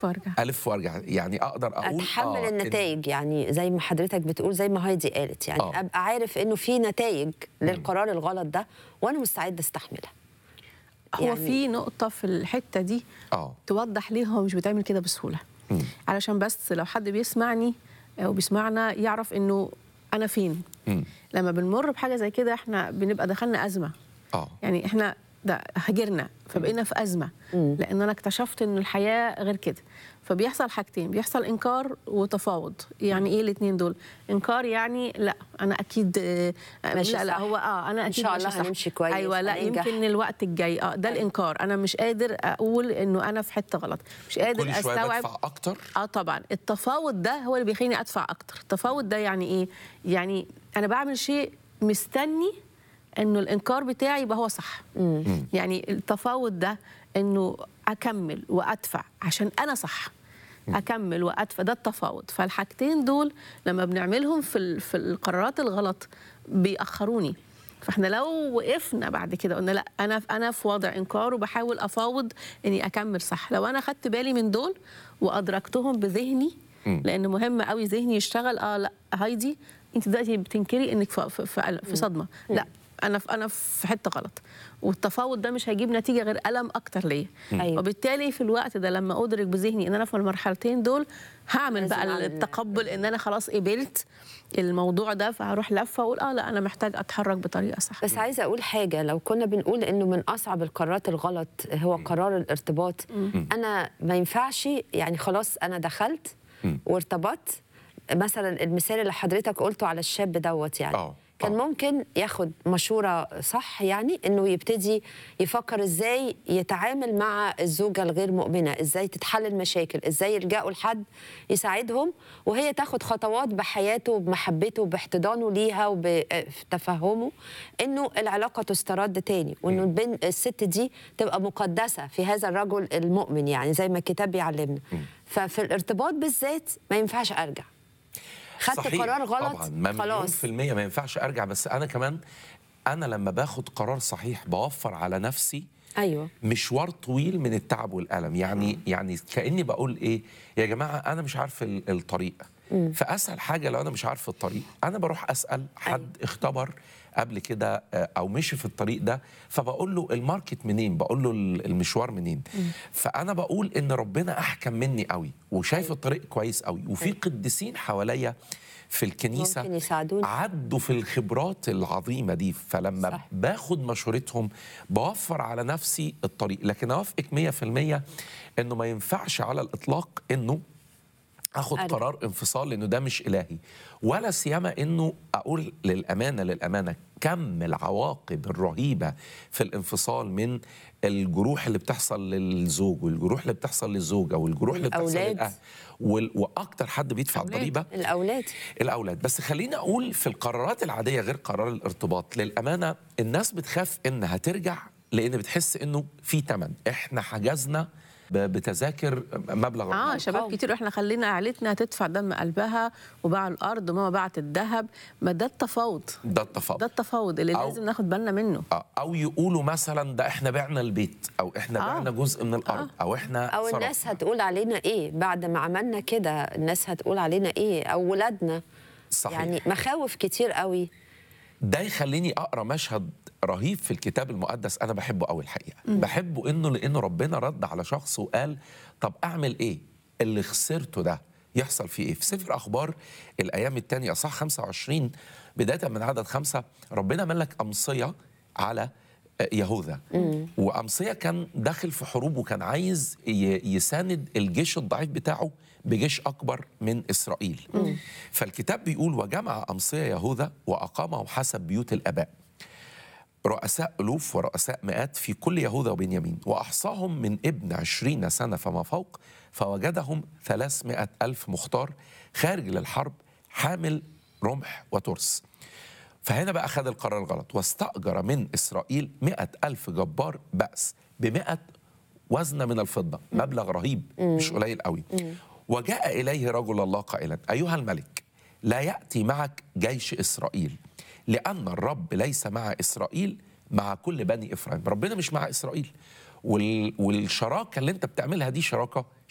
وارجع الف وارجع يعني اقدر اقول اتحمل آه، إن- النتائج يعني زي ما حضرتك بتقول زي ما هايدي قالت يعني آه. ابقى عارف انه في نتائج للقرار الغلط ده وانا مستعد استحملها هو يعني- في نقطه في الحته دي اه توضح ليه هو مش بيتعمل كده بسهوله مم. علشان بس لو حد بيسمعني او بيسمعنا يعرف انه انا فين مم. لما بنمر بحاجه زي كده احنا بنبقى دخلنا ازمه اه يعني احنا ده هاجرنا فبقينا في ازمه لان انا اكتشفت ان الحياه غير كده فبيحصل حاجتين بيحصل انكار وتفاوض يعني ايه الاثنين دول انكار يعني لا انا اكيد آه، ماشي لا لا صح. هو اه انا إن اكيد شاء ماشي الله صح. هنمشي كويس، ايوه لا هننجح. يمكن الوقت الجاي اه ده الانكار انا مش قادر اقول انه انا في حته غلط مش قادر كل شويه استوعب بدفع اكتر اه طبعا التفاوض ده هو اللي بيخليني ادفع اكتر التفاوض ده يعني ايه يعني انا بعمل شيء مستني انه الانكار بتاعي يبقى هو صح يعني التفاوض ده انه اكمل وادفع عشان انا صح اكمل وادفع ده التفاوض فالحاجتين دول لما بنعملهم في ال- في القرارات الغلط بيأخروني فاحنا لو وقفنا بعد كده قلنا لا انا انا في وضع انكار وبحاول افاوض اني اكمل صح لو انا خدت بالي من دول وادركتهم بذهني لان مهم قوي ذهني يشتغل اه لا هايدي انت دلوقتي بتنكري انك في في, في, في صدمه لا انا في انا في حته غلط والتفاوض ده مش هيجيب نتيجه غير الم اكتر ليا أيوة. وبالتالي في الوقت ده لما ادرك بذهني ان انا في المرحلتين دول هعمل لازم بقى أعمل- التقبل ان انا خلاص قبلت الموضوع ده فهروح لفه واقول اه لا انا محتاج اتحرك بطريقه صح بس عايزه اقول حاجه لو كنا بنقول انه من اصعب القرارات الغلط هو قرار الارتباط انا ما ينفعش يعني خلاص انا دخلت وارتبطت مثلا المثال اللي حضرتك قلته على الشاب دوت يعني آه، كان آه. ممكن ياخد مشوره صح يعني انه يبتدي يفكر ازاي يتعامل مع الزوجه الغير مؤمنه ازاي تتحل المشاكل ازاي يلجأوا لحد يساعدهم وهي تاخد خطوات بحياته وبمحبته وباحتضانه ليها وبتفهمه انه العلاقه تسترد تاني وانه البن الست دي تبقى مقدسه في هذا الرجل المؤمن يعني زي ما الكتاب بيعلمنا ففي الارتباط بالذات ما ينفعش ارجع خدت صحيح، قرار غلط طبعا ما مليون خلاص في المية ما ينفعش ارجع بس انا كمان انا لما باخد قرار صحيح بوفر على نفسي ايوه مشوار طويل من التعب والالم يعني يعني كاني بقول ايه يا جماعه انا مش عارف ال- الطريق فاسهل حاجه لو انا مش عارف الطريق انا بروح اسال حد اختبر قبل كده آه، او مشي في الطريق ده فبقول له الماركت منين بقول له ال- المشوار منين فانا بقول ان ربنا احكم مني قوي وشايف الطريق كويس قوي وفي قديسين حواليا في الكنيسه ممكن يساعدوني. عدوا في الخبرات العظيمه دي فلما صح. باخد مشورتهم بوفر على نفسي الطريق لكن اوافقك 100% انه ما ينفعش على الاطلاق انه اخد أرجع. قرار انفصال لانه ده مش الهي ولا سيما انه اقول للامانه للامانه كم العواقب الرهيبه في الانفصال من الجروح اللي بتحصل للزوج والجروح اللي بتحصل للزوجه والجروح اللي بتحصل والأولاد. للاهل وال- واكتر حد بيدفع أولاد. الضريبه الاولاد الاولاد بس خليني اقول في القرارات العاديه غير قرار الارتباط للامانه الناس بتخاف انها ترجع لان بتحس انه في ثمن احنا حجزنا ب- بتذاكر مبلغ اه رهيب. شباب أرقام. كتير احنا خلينا عائلتنا تدفع دم قلبها وباع الارض وماما باعت الذهب ما ده التفاوض ده التفاوض ده التفاوض اللي أو- لازم ناخد بالنا منه آه، او يقولوا مثلا ده احنا بعنا البيت او احنا آه. بعنا جزء من الارض او احنا او صرفنا. الناس هتقول علينا ايه بعد ما عملنا كده الناس هتقول علينا ايه او ولادنا صحيح. يعني مخاوف كتير قوي ده يخليني اقرا مشهد رهيب في الكتاب المقدس انا بحبه قوي الحقيقه بحبه انه لانه ربنا رد على شخص وقال طب اعمل ايه اللي خسرته ده يحصل فيه ايه في سفر اخبار الايام الثانيه اصح 25 بدايه من عدد خمسة ربنا ملك امصيه على يهوذا وامصيه كان داخل في حروب وكان عايز ي- يساند الجيش الضعيف بتاعه بجيش اكبر من اسرائيل فالكتاب بيقول وجمع امصيه يهوذا واقامهم حسب بيوت الاباء رؤساء ألوف ورؤساء مئات في كل يهوذا وبنيامين وأحصاهم من ابن عشرين سنة فما فوق فوجدهم ثلاثمائة ألف مختار خارج للحرب حامل رمح وترس فهنا بقى خد القرار الغلط واستأجر من إسرائيل مئة ألف جبار بأس بمئة وزنة من الفضة مبلغ رهيب مش قليل قوي وجاء إليه رجل الله قائلا أيها الملك لا يأتي معك جيش إسرائيل لأن الرب ليس مع إسرائيل مع كل بني إفرايم ربنا مش مع إسرائيل وال... والشراكة اللي أنت بتعملها دي شراكة